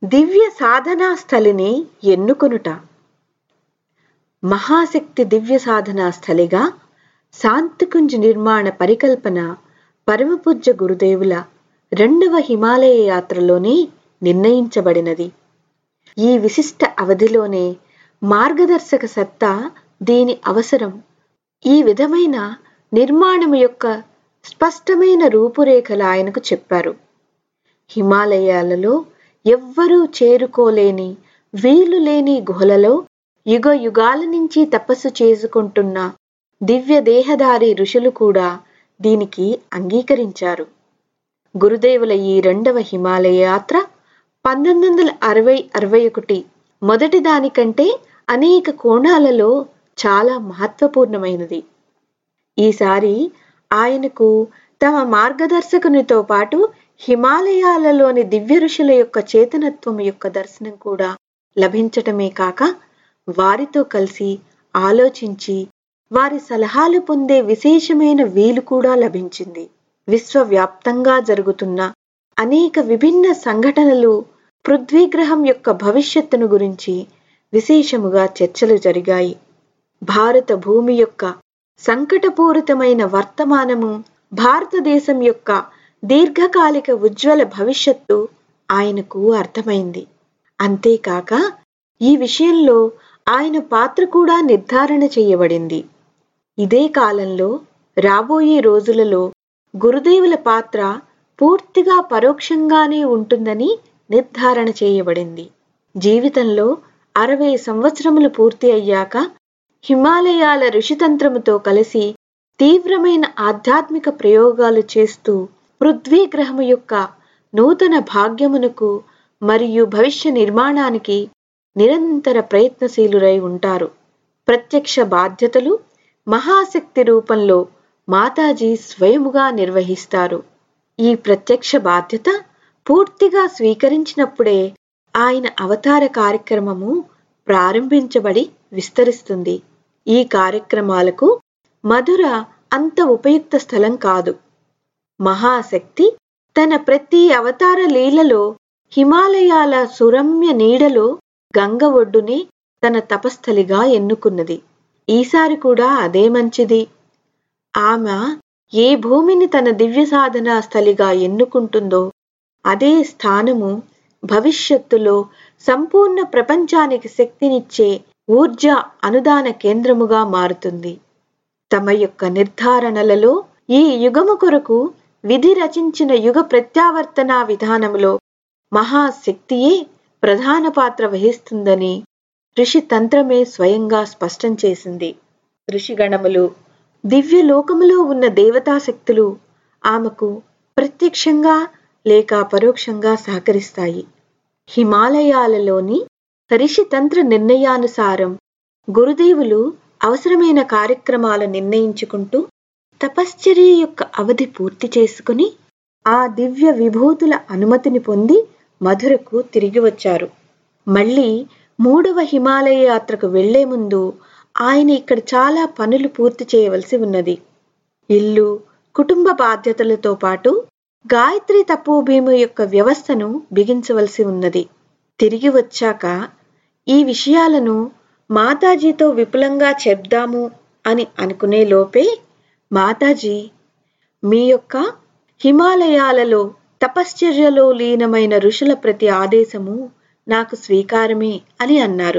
దివ్య సాధనా స్థలిని ఎన్నుకొనుట మహాశక్తి దివ్య సాధనా స్థలిగా శాంతికుంజ్ నిర్మాణ పరికల్పన పరమపూజ్య గురుదేవుల రెండవ హిమాలయ యాత్రలోనే నిర్ణయించబడినది ఈ విశిష్ట అవధిలోనే మార్గదర్శక సత్తా దీని అవసరం ఈ విధమైన నిర్మాణము యొక్క స్పష్టమైన రూపురేఖలు ఆయనకు చెప్పారు హిమాలయాలలో ఎవ్వరూ చేరుకోలేని వీలు లేని గుహలలో యుగ యుగాల నుంచి తపస్సు చేసుకుంటున్న దివ్య దేహధారి ఋషులు కూడా దీనికి అంగీకరించారు గురుదేవుల ఈ రెండవ హిమాలయ యాత్ర పంతొమ్మిది వందల అరవై అరవై ఒకటి మొదటి దానికంటే అనేక కోణాలలో చాలా మహత్వపూర్ణమైనది ఈసారి ఆయనకు తమ మార్గదర్శకునితో పాటు హిమాలయాలలోని దివ్య ఋషుల యొక్క చేతనత్వం యొక్క దర్శనం కూడా లభించటమే కాక వారితో కలిసి ఆలోచించి వారి సలహాలు పొందే విశేషమైన వీలు కూడా లభించింది విశ్వవ్యాప్తంగా జరుగుతున్న అనేక విభిన్న సంఘటనలు పృథ్వీగ్రహం యొక్క భవిష్యత్తును గురించి విశేషముగా చర్చలు జరిగాయి భారత భూమి యొక్క సంకటపూరితమైన వర్తమానము భారతదేశం యొక్క దీర్ఘకాలిక ఉజ్వల భవిష్యత్తు ఆయనకు అర్థమైంది అంతేకాక ఈ విషయంలో ఆయన పాత్ర కూడా నిర్ధారణ చేయబడింది ఇదే కాలంలో రాబోయే రోజులలో గురుదేవుల పాత్ర పూర్తిగా పరోక్షంగానే ఉంటుందని నిర్ధారణ చేయబడింది జీవితంలో అరవై సంవత్సరములు పూర్తి అయ్యాక హిమాలయాల ఋషితంత్రముతో కలిసి తీవ్రమైన ఆధ్యాత్మిక ప్రయోగాలు చేస్తూ పృథ్వీ గ్రహము యొక్క నూతన భాగ్యమునకు మరియు భవిష్య నిర్మాణానికి నిరంతర ప్రయత్నశీలురై ఉంటారు ప్రత్యక్ష బాధ్యతలు మహాశక్తి రూపంలో మాతాజీ స్వయముగా నిర్వహిస్తారు ఈ ప్రత్యక్ష బాధ్యత పూర్తిగా స్వీకరించినప్పుడే ఆయన అవతార కార్యక్రమము ప్రారంభించబడి విస్తరిస్తుంది ఈ కార్యక్రమాలకు మధుర అంత ఉపయుక్త స్థలం కాదు మహాశక్తి తన ప్రతి అవతార లీలలో హిమాలయాల సురమ్య నీడలో గంగ ఒడ్డునే తన తపస్థలిగా ఎన్నుకున్నది ఈసారి కూడా అదే మంచిది ఆమె ఏ భూమిని తన దివ్య సాధనా స్థలిగా ఎన్నుకుంటుందో అదే స్థానము భవిష్యత్తులో సంపూర్ణ ప్రపంచానికి శక్తినిచ్చే ఊర్జ అనుదాన కేంద్రముగా మారుతుంది తమ యొక్క నిర్ధారణలలో ఈ యుగము కొరకు విధి రచించిన యుగ ప్రత్యావర్తన విధానములో మహాశక్తియే ప్రధాన పాత్ర వహిస్తుందని ఋషి తంత్రమే స్వయంగా స్పష్టం చేసింది ఋషిగణములు దివ్య లోకములో ఉన్న దేవతాశక్తులు ఆమెకు ప్రత్యక్షంగా లేక పరోక్షంగా సహకరిస్తాయి హిమాలయాలలోని ఋషితంత్ర నిర్ణయానుసారం గురుదేవులు అవసరమైన కార్యక్రమాలు నిర్ణయించుకుంటూ తపశ్చర్య యొక్క అవధి పూర్తి చేసుకుని ఆ దివ్య విభూతుల అనుమతిని పొంది మధురకు తిరిగి వచ్చారు మళ్ళీ మూడవ హిమాలయ యాత్రకు వెళ్లే ముందు ఆయన ఇక్కడ చాలా పనులు పూర్తి చేయవలసి ఉన్నది ఇల్లు కుటుంబ బాధ్యతలతో పాటు గాయత్రి తపోభీము యొక్క వ్యవస్థను బిగించవలసి ఉన్నది తిరిగి వచ్చాక ఈ విషయాలను మాతాజీతో విపులంగా చెప్దాము అని అనుకునే లోపే మాతాజీ మీ యొక్క హిమాలయాలలో తపశ్చర్యలో లీనమైన ఋషుల ప్రతి ఆదేశము నాకు స్వీకారమే అని అన్నారు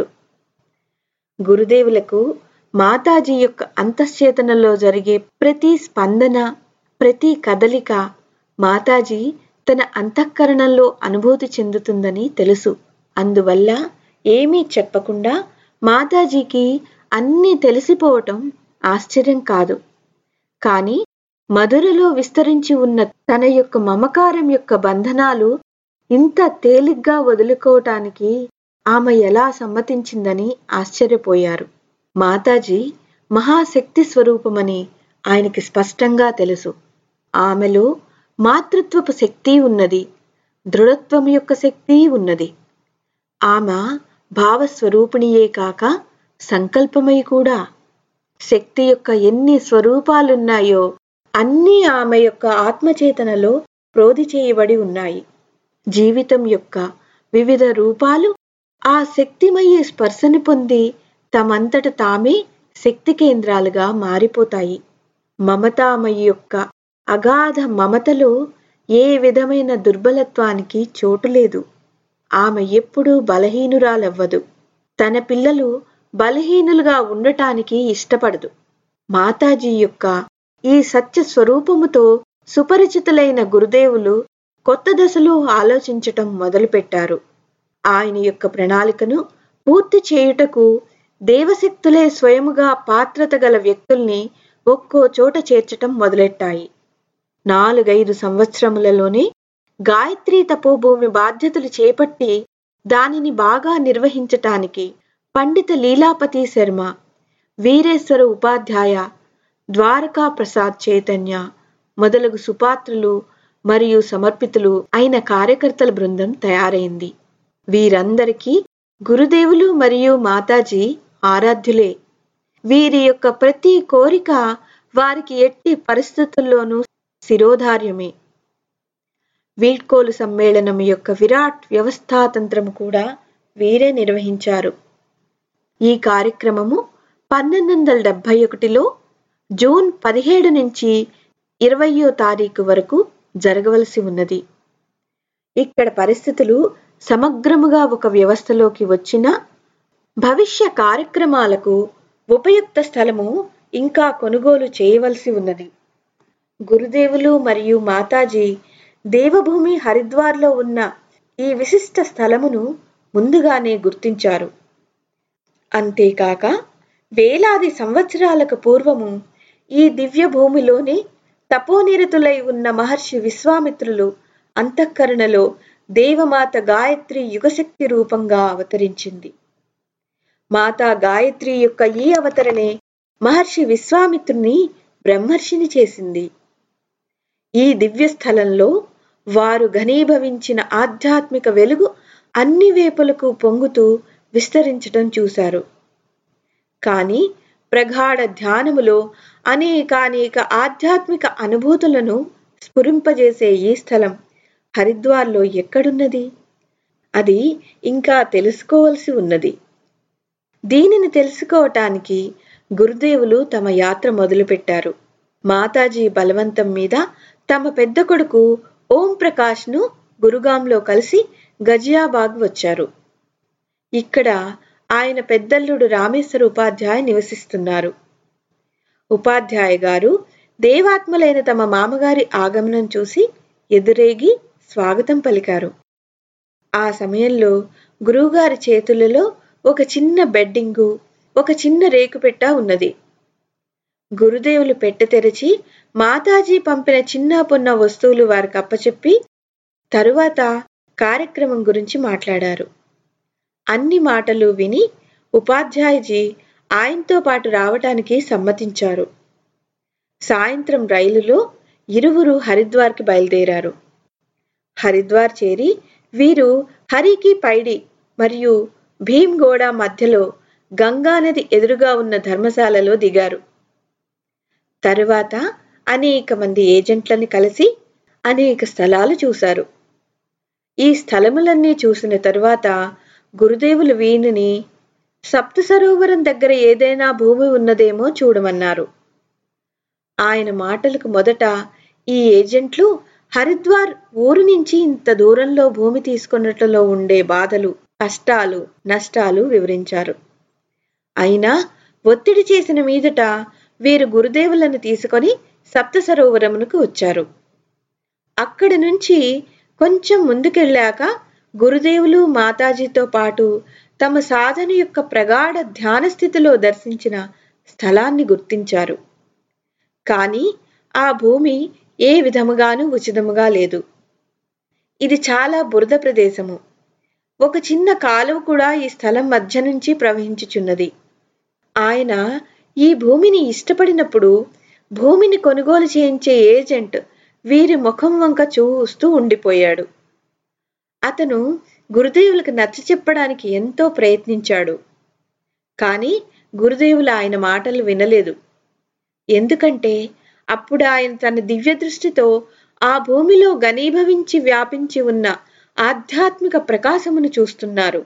గురుదేవులకు మాతాజీ యొక్క అంతశ్చేతనలో జరిగే ప్రతి స్పందన ప్రతి కదలిక మాతాజీ తన అంతఃకరణంలో అనుభూతి చెందుతుందని తెలుసు అందువల్ల ఏమీ చెప్పకుండా మాతాజీకి అన్నీ తెలిసిపోవటం ఆశ్చర్యం కాదు కాని మధురలో విస్తరించి ఉన్న తన యొక్క మమకారం యొక్క బంధనాలు ఇంత తేలిగ్గా వదులుకోవటానికి ఆమె ఎలా సమ్మతించిందని ఆశ్చర్యపోయారు మాతాజీ మహాశక్తి స్వరూపమని ఆయనకి స్పష్టంగా తెలుసు ఆమెలో మాతృత్వపు శక్తి ఉన్నది దృఢత్వం యొక్క శక్తి ఉన్నది ఆమె భావస్వరూపిణియే కాక సంకల్పమై కూడా శక్తి యొక్క ఎన్ని స్వరూపాలున్నాయో అన్నీ ఆమె యొక్క ఆత్మచేతనలో ప్రోధి చేయబడి ఉన్నాయి జీవితం యొక్క వివిధ రూపాలు ఆ శక్తిమయ్యే స్పర్శని పొంది తమంతట తామే శక్తి కేంద్రాలుగా మారిపోతాయి మమతామయ్య యొక్క అగాధ మమతలో ఏ విధమైన దుర్బలత్వానికి చోటు లేదు ఆమె ఎప్పుడూ బలహీనురాలవ్వదు తన పిల్లలు బలహీనులుగా ఉండటానికి ఇష్టపడదు మాతాజీ యొక్క ఈ సత్య స్వరూపముతో సుపరిచితులైన గురుదేవులు కొత్త దశలో ఆలోచించటం మొదలుపెట్టారు ఆయన యొక్క ప్రణాళికను పూర్తి చేయుటకు దేవశక్తులే స్వయముగా పాత్రత గల వ్యక్తుల్ని ఒక్కో చోట చేర్చటం మొదలెట్టాయి నాలుగైదు సంవత్సరములలోనే గాయత్రి తపోభూమి బాధ్యతలు చేపట్టి దానిని బాగా నిర్వహించటానికి పండిత లీలాపతి శర్మ వీరేశ్వర ఉపాధ్యాయ ద్వారకా ప్రసాద్ చైతన్య మొదలగు సుపాత్రులు మరియు సమర్పితులు అయిన కార్యకర్తల బృందం తయారైంది వీరందరికీ గురుదేవులు మరియు మాతాజీ ఆరాధ్యులే వీరి యొక్క ప్రతి కోరిక వారికి ఎట్టి పరిస్థితుల్లోనూ శిరోధార్యమే వీడ్కోలు సమ్మేళనం యొక్క విరాట్ వ్యవస్థాతంత్రము కూడా వీరే నిర్వహించారు ఈ కార్యక్రమము పన్నెండు వందల డెబ్బై ఒకటిలో జూన్ పదిహేడు నుంచి ఇరవయో తారీఖు వరకు జరగవలసి ఉన్నది ఇక్కడ పరిస్థితులు సమగ్రముగా ఒక వ్యవస్థలోకి వచ్చిన భవిష్య కార్యక్రమాలకు ఉపయుక్త స్థలము ఇంకా కొనుగోలు చేయవలసి ఉన్నది గురుదేవులు మరియు మాతాజీ దేవభూమి హరిద్వార్లో ఉన్న ఈ విశిష్ట స్థలమును ముందుగానే గుర్తించారు అంతేకాక వేలాది సంవత్సరాలకు పూర్వము ఈ దివ్య భూమిలోనే తపోనిరతులై ఉన్న మహర్షి విశ్వామిత్రులు అంతఃకరణలో దేవమాత గాయత్రి యుగశక్తి రూపంగా అవతరించింది మాతా గాయత్రి యొక్క ఈ అవతరణే మహర్షి విశ్వామిత్రుని బ్రహ్మర్షిని చేసింది ఈ దివ్య స్థలంలో వారు ఘనీభవించిన ఆధ్యాత్మిక వెలుగు అన్ని వేపులకు పొంగుతూ విస్తరించటం చూశారు కానీ ప్రగాఢ ధ్యానములో అనేకానేక ఆధ్యాత్మిక అనుభూతులను స్ఫురింపజేసే ఈ స్థలం హరిద్వార్లో ఎక్కడున్నది అది ఇంకా తెలుసుకోవలసి ఉన్నది దీనిని తెలుసుకోవటానికి గురుదేవులు తమ యాత్ర మొదలుపెట్టారు మాతాజీ బలవంతం మీద తమ పెద్ద కొడుకు ఓం ప్రకాష్ను గురుగాంలో కలిసి గజియాబాగ్ వచ్చారు ఇక్కడ ఆయన పెద్దల్లుడు రామేశ్వర ఉపాధ్యాయ నివసిస్తున్నారు ఉపాధ్యాయ గారు దేవాత్మలైన తమ మామగారి ఆగమనం చూసి ఎదురేగి స్వాగతం పలికారు ఆ సమయంలో గురువుగారి చేతులలో ఒక చిన్న బెడ్డింగు ఒక చిన్న రేకుపెట్ట ఉన్నది గురుదేవులు పెట్టె తెరిచి మాతాజీ పంపిన చిన్న పొన్న వస్తువులు వారికి అప్పచెప్పి తరువాత కార్యక్రమం గురించి మాట్లాడారు అన్ని మాటలు విని ఉపాధ్యాయజీ ఆయనతో పాటు రావటానికి సమ్మతించారు సాయంత్రం రైలులో ఇరువురు హరిద్వార్కి బయలుదేరారు హరిద్వార్ చేరి వీరు హరికి పైడి మరియు భీమ్గోడ మధ్యలో గంగానది ఎదురుగా ఉన్న ధర్మశాలలో దిగారు తరువాత అనేక మంది ఏజెంట్లని కలిసి అనేక స్థలాలు చూశారు ఈ స్థలములన్నీ చూసిన తరువాత గురుదేవులు వీణిని సప్త సరోవరం దగ్గర ఏదైనా భూమి ఉన్నదేమో చూడమన్నారు ఆయన మాటలకు మొదట ఈ ఏజెంట్లు హరిద్వార్ ఊరు నుంచి ఇంత దూరంలో భూమి తీసుకున్నట్లలో ఉండే బాధలు కష్టాలు నష్టాలు వివరించారు అయినా ఒత్తిడి చేసిన మీదట వీరు గురుదేవులను తీసుకొని సప్త సరోవరమునకు వచ్చారు అక్కడి నుంచి కొంచెం ముందుకెళ్ళాక గురుదేవులు మాతాజీతో పాటు తమ సాధన యొక్క ప్రగాఢ ధ్యాన స్థితిలో దర్శించిన స్థలాన్ని గుర్తించారు కానీ ఆ భూమి ఏ విధముగానూ ఉచితముగా లేదు ఇది చాలా బురద ప్రదేశము ఒక చిన్న కాలువ కూడా ఈ స్థలం మధ్య నుంచి ప్రవహించుచున్నది ఆయన ఈ భూమిని ఇష్టపడినప్పుడు భూమిని కొనుగోలు చేయించే ఏజెంట్ వీరి ముఖం వంక చూస్తూ ఉండిపోయాడు అతను గురుదేవులకు నచ్చ చెప్పడానికి ఎంతో ప్రయత్నించాడు కానీ గురుదేవులు ఆయన మాటలు వినలేదు ఎందుకంటే అప్పుడు ఆయన తన దివ్య దృష్టితో ఆ భూమిలో ఘనీభవించి వ్యాపించి ఉన్న ఆధ్యాత్మిక ప్రకాశమును చూస్తున్నారు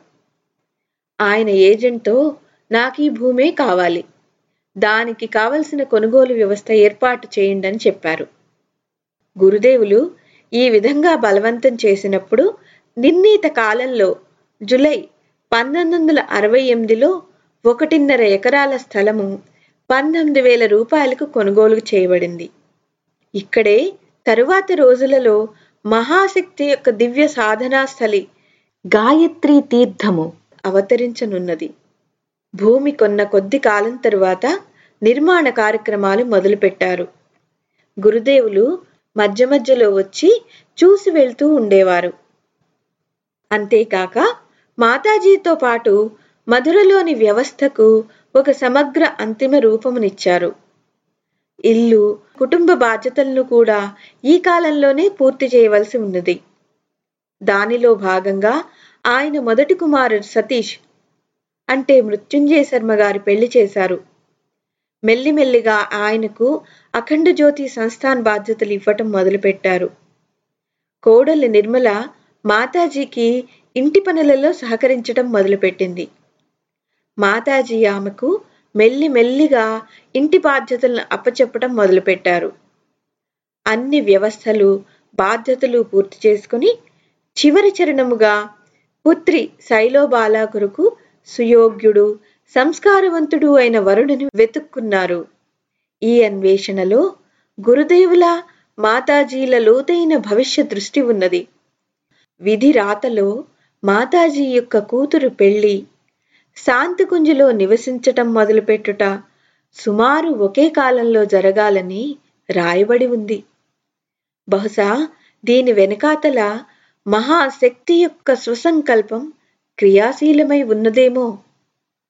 ఆయన ఏజెంట్తో నాకు ఈ భూమే కావాలి దానికి కావలసిన కొనుగోలు వ్యవస్థ ఏర్పాటు చేయండి అని చెప్పారు గురుదేవులు ఈ విధంగా బలవంతం చేసినప్పుడు నిర్ణీత కాలంలో జులై పంతొమ్మిది వందల అరవై ఎనిమిదిలో ఒకటిన్నర ఎకరాల స్థలము పంతొమ్మిది వేల రూపాయలకు కొనుగోలు చేయబడింది ఇక్కడే తరువాతి రోజులలో మహాశక్తి యొక్క దివ్య సాధనా స్థలి గాయత్రి తీర్థము అవతరించనున్నది భూమి కొన్న కొద్ది కాలం తరువాత నిర్మాణ కార్యక్రమాలు మొదలుపెట్టారు గురుదేవులు మధ్య మధ్యలో వచ్చి చూసి వెళ్తూ ఉండేవారు అంతేకాక మాతాజీతో పాటు మధురలోని వ్యవస్థకు ఒక సమగ్ర అంతిమ రూపమునిచ్చారు ఇల్లు కుటుంబ బాధ్యతలను కూడా ఈ కాలంలోనే పూర్తి చేయవలసి ఉన్నది దానిలో భాగంగా ఆయన మొదటి కుమారుడు సతీష్ అంటే మృత్యుంజయ శర్మ గారి పెళ్లి చేశారు మెల్లిమెల్లిగా ఆయనకు అఖండ జ్యోతి సంస్థాన్ బాధ్యతలు ఇవ్వటం మొదలుపెట్టారు కోడలి నిర్మల మాతాజీకి ఇంటి పనులలో సహకరించడం మొదలుపెట్టింది మాతాజీ ఆమెకు మెల్లి మెల్లిగా ఇంటి బాధ్యతలను అప్పచెప్పడం మొదలుపెట్టారు అన్ని వ్యవస్థలు బాధ్యతలు పూర్తి చేసుకుని చివరి చరణముగా పుత్రి శైలోబాల కొరకు సుయోగ్యుడు సంస్కారవంతుడు అయిన వరుడిని వెతుక్కున్నారు ఈ అన్వేషణలో గురుదేవుల మాతాజీల లోతైన భవిష్య దృష్టి ఉన్నది విధి రాతలో మాతాజీ యొక్క కూతురు పెళ్లి శాంతికుంజులో నివసించటం మొదలుపెట్టుట సుమారు ఒకే కాలంలో జరగాలని రాయబడి ఉంది బహుశా దీని వెనకాతల మహాశక్తి యొక్క సుసంకల్పం క్రియాశీలమై ఉన్నదేమో